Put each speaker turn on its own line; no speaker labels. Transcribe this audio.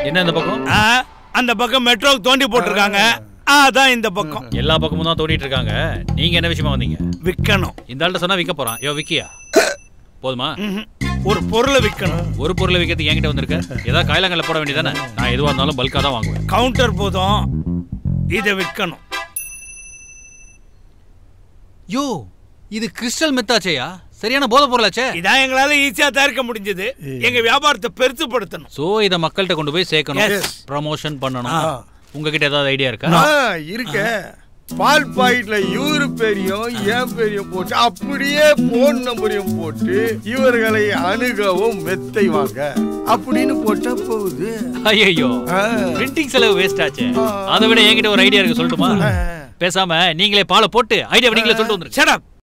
என்ன இந்த பக்கம்
ஆ, அந்த பக்கம் மெட்ரோக்கு தோண்டி போட்டிருக்காங்க அதான் இந்த பக்கம்
எல்லா பக்கமும் தான் தோண்டிட்டு இருக்காங்க நீங்க என்ன விஷயமா வந்தீங்க
விற்கணும்
இந்த ஆள்கிட்ட சொன்னா விற்க போறான் யோ விக்கியா போதுமா
ம்ஹும். ஒரு பொருளை விற்கணும்
ஒரு பொருளை விற்கிறது என்கிட்ட வந்திருக்க ஏதாவது காயிலங்கல்ல போட வேண்டியதானே நான் எதுவா இருந்தாலும் பல்கா தான் வாங்குவேன்
கவுண்டர் போதும் இதை விற்கணும்
யோ இது கிறிஸ்டல் மெத்தாச்சேயா சரியான போதை பொருளாச்சே
இதான் எங்களால ஈஸியா தயாரிக்க முடிஞ்சது எங்க வியாபாரத்தை பெருசுபடுத்தணும்
சோ இத மக்கள்கிட்ட கொண்டு போய் சேர்க்கணும்
Yes.
ப்ரமோஷன் பண்ணணும்
ஆ.
உங்ககிட்ட ஏதாவது ஐடியா இருக்கா
ஆ, இருக்க பால் பாக்கெட்ல இவரு பேரையும் என் பேரையும் போட்டு அப்படியே போன் நம்பரையும் போட்டு இவர்களை அணுகவும் மெத்தை வாங்க அப்படின்னு போட்டா போகுது
ஐயோ
ஆ.
பிரிண்டிங் செலவு வேஸ்ட் ஆச்சே
ஆ.
அதை விட என்கிட்ட ஒரு ஐடியா இருக்கு சொல்லட்டுமா
ஆ.
பேசாம நீங்களே பாலை போட்டு ஐடியா நீங்களே சொல்லிட்டு வந்துருங்க
ஷட் அப்